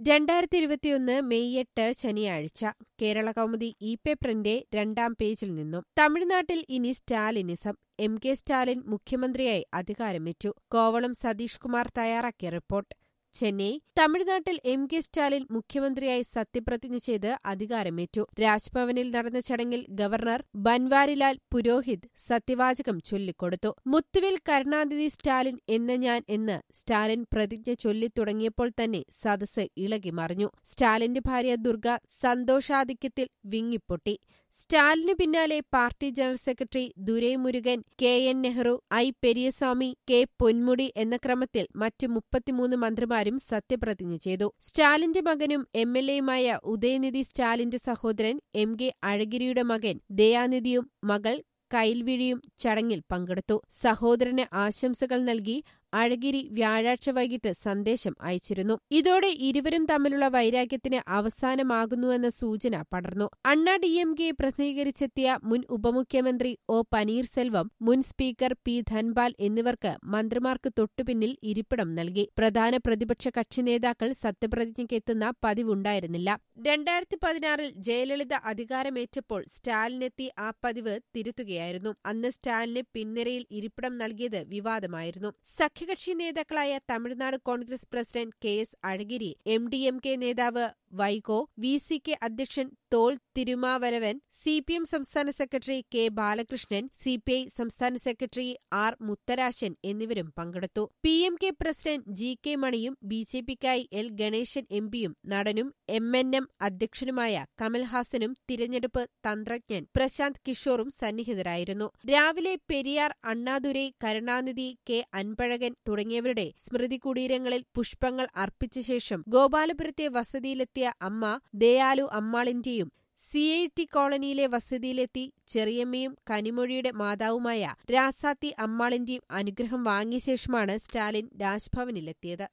രണ്ടായിരത്തി ഇരുപത്തിയൊന്ന് മെയ് എട്ട് ശനിയാഴ്ച കേരള കൗമുദി ഇ പേപ്പറിന്റെ രണ്ടാം പേജിൽ നിന്നും തമിഴ്നാട്ടിൽ ഇനി സ്റ്റാലിനിസം എം കെ സ്റ്റാലിൻ മുഖ്യമന്ത്രിയായി അധികാരമേറ്റു കോവളം സതീഷ് കുമാർ തയ്യാറാക്കിയ റിപ്പോർട്ട് ചെന്നൈ തമിഴ്നാട്ടിൽ എം കെ സ്റ്റാലിൻ മുഖ്യമന്ത്രിയായി സത്യപ്രതിജ്ഞ ചെയ്ത് അധികാരമേറ്റു രാജ്ഭവനിൽ നടന്ന ചടങ്ങിൽ ഗവർണർ ബൻവാരിലാൽ പുരോഹിത് സത്യവാചകം ചൊല്ലിക്കൊടുത്തു മുത്തുവിൽ കരുണാനിധി സ്റ്റാലിൻ എന്ന ഞാൻ എന്ന് സ്റ്റാലിൻ പ്രതിജ്ഞ ചൊല്ലിത്തുടങ്ങിയപ്പോൾ തന്നെ സദസ്സ് ഇളകി മറിഞ്ഞു സ്റ്റാലിന്റെ ഭാര്യ ദുർഗ സന്തോഷാധിക്യത്തിൽ വിങ്ങിപ്പൊട്ടി സ്റ്റാലിനു പിന്നാലെ party general secretary Duraimurugan K N Nehru I Periyaswamy K Ponmudi എന്ന ക്രമത്തിൽ മറ്റ് മുപ്പത്തിമൂന്ന് മന്ത്രിമാരും സത്യപ്രതിജ്ഞ ചെയ്തു സ്റ്റാലിന്റെ മകനും എം എൽ എയുമായ ഉദയനിധി സ്റ്റാലിന്റെ സഹോദരൻ എം കെ അഴഗിരിയുടെ മകൻ ദയാനിധിയും മകൾ കൈൽവിഴിയും ചടങ്ങിൽ പങ്കെടുത്തു സഹോദരന് ആശംസകൾ നൽകി അഴഗിരി വ്യാഴാഴ്ച വൈകിട്ട് സന്ദേശം അയച്ചിരുന്നു ഇതോടെ ഇരുവരും തമ്മിലുള്ള വൈരാഗ്യത്തിന് അവസാനമാകുന്നുവെന്ന സൂചന പടർന്നു അണ്ണാ ഡി എം കെ പ്രതിനിധീകരിച്ചെത്തിയ മുൻ ഉപമുഖ്യമന്ത്രി ഒ പനീർസെൽവം മുൻ സ്പീക്കർ പി ധൻപാൽ എന്നിവർക്ക് മന്ത്രിമാർക്ക് തൊട്ടുപിന്നിൽ ഇരിപ്പിടം നൽകി പ്രധാന പ്രതിപക്ഷ കക്ഷി നേതാക്കൾ സത്യപ്രതിജ്ഞയ്ക്കെത്തുന്ന പതിവുണ്ടായിരുന്നില്ല രണ്ടായിരത്തി പതിനാറിൽ ജയലളിത അധികാരമേറ്റപ്പോൾ സ്റ്റാലിനെത്തി ആ പതിവ് തിരുത്തുകയായിരുന്നു അന്ന് സ്റ്റാലിന് പിൻനിരയിൽ ഇരിപ്പിടം നൽകിയത് വിവാദമായിരുന്നു സഖ്യകക്ഷി നേതാക്കളായ Tamil Nadu Congress president K S അഴഗിരി എം ഡി എം കെ നേതാവ് വൈകോ വി സി കെ അധ്യക്ഷൻ Thol Thirumavalavan C P M സംസ്ഥാന secretary K Balakrishnan C P I സംസ്ഥാന സെക്രട്ടറി ആർ മുത്തരാശൻ എന്നിവരും പങ്കെടുത്തു P M K president G K മണിയും ബി ജെ പിക്കായി എൽ ഗണേശൻ എം പിയും നടനും എം എൻ എം അധ്യക്ഷനുമായ കമൽഹാസനും തിരഞ്ഞെടുപ്പ് തന്ത്രജ്ഞൻ പ്രശാന്ത് കിഷോറും സന്നിഹിതരായിരുന്നു രാവിലെ പെരിയാർ അണ്ണാദുരൈ കരുണാനിധി കെ അൻപഴകൻ തുടങ്ങിയവരുടെ സ്മൃതി കുടീരങ്ങളിൽ പുഷ്പങ്ങൾ അർപ്പിച്ച ശേഷം ഗോപാലപുരത്തെ വസതിയിലെത്തിയ അമ്മ ദയാലു അമ്മാളിന്റെയും സി ഐ ടി കോളനിയിലെ വസതിയിലെത്തി ചെറിയമ്മയും കനിമൊഴിയുടെ മാതാവുമായ രാസാത്തി അമ്മാളിന്റെയും അനുഗ്രഹം വാങ്ങിയ ശേഷമാണ് സ്റ്റാലിൻ രാജ്ഭവനിലെത്തിയത്